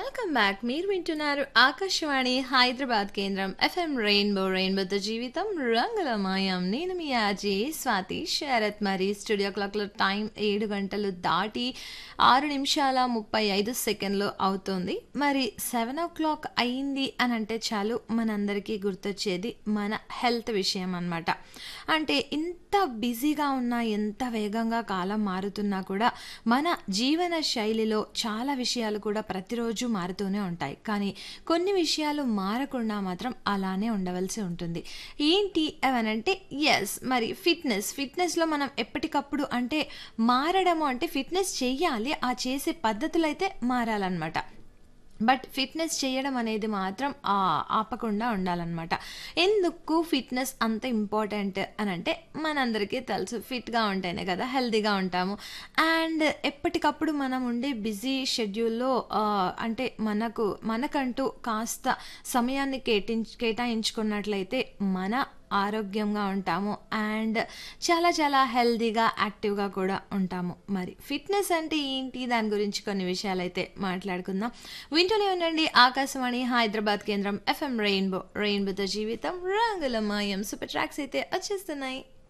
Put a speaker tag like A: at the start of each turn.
A: welcome back మీరు వింటున్నారు ఆకాశవాణి హైదరాబాద్ కేంద్రం ఎఫ్ఎం రెయిన్బో రెయిన్బోతో జీవితం రంగుల మాయం నేను మీ ఆజీ స్వాతి శరత్ మరి స్టూడియో క్లాక్లో టైం ఏడు గంటలు దాటి ఆరు నిమిషాల ముప్పై ఐదు సెకండ్లు అవుతుంది మరి సెవెన్ ఓ క్లాక్ అయింది అని అంటే చాలు మనందరికీ గుర్తొచ్చేది మన హెల్త్ విషయం అన్నమాట అంటే ఇంత బిజీగా ఉన్నా ఎంత వేగంగా కాలం మారుతున్నా కూడా మన జీవన శైలిలో చాలా విషయాలు కూడా ప్రతిరోజు మారుతూనే ఉంటాయి కానీ కొన్ని విషయాలు మారకుండా మాత్రం అలానే ఉండవలసి ఉంటుంది ఏంటి అవనంటే ఎస్ మరి ఫిట్నెస్ ఫిట్నెస్లో మనం ఎప్పటికప్పుడు అంటే మారడము అంటే ఫిట్నెస్ చెయ్యాలి ఆ చేసే పద్ధతులు అయితే మారాలన్నమాట బట్ ఫిట్నెస్ చేయడం అనేది మాత్రం ఆ, ఆపకుండా ఉండాలన్నమాట ఎందుకు ఫిట్నెస్ అంత ఇంపార్టెంట్ అని అంటే మనందరికీ తెలుసు ఫిట్గా ఉంటేనే కదా హెల్తీగా ఉంటాము అండ్ ఎప్పటికప్పుడు మనం ఉండే బిజీ షెడ్యూల్లో అంటే మనకు మనకంటూ కాస్త సమయాన్ని కేటాయించు కేటాయించుకున్నట్లయితే మన ఆరోగ్యంగా ఉంటాము అండ్ చాలా చాలా హెల్తీగా యాక్టివ్గా కూడా ఉంటాము మరి ఫిట్నెస్ అంటే ఏంటి దాని గురించి కొన్ని విషయాలు అయితే మాట్లాడుకుందాం వింటూనే ఉండండి ఆకాశవాణి హైదరాబాద్ కేంద్రం ఎఫ్ఎం రెయిన్బో రెయిన్బోతో జీవితం రంగుల మాయం సూపర్ ట్రాక్స్ అయితే వచ్చేస్తున్నాయి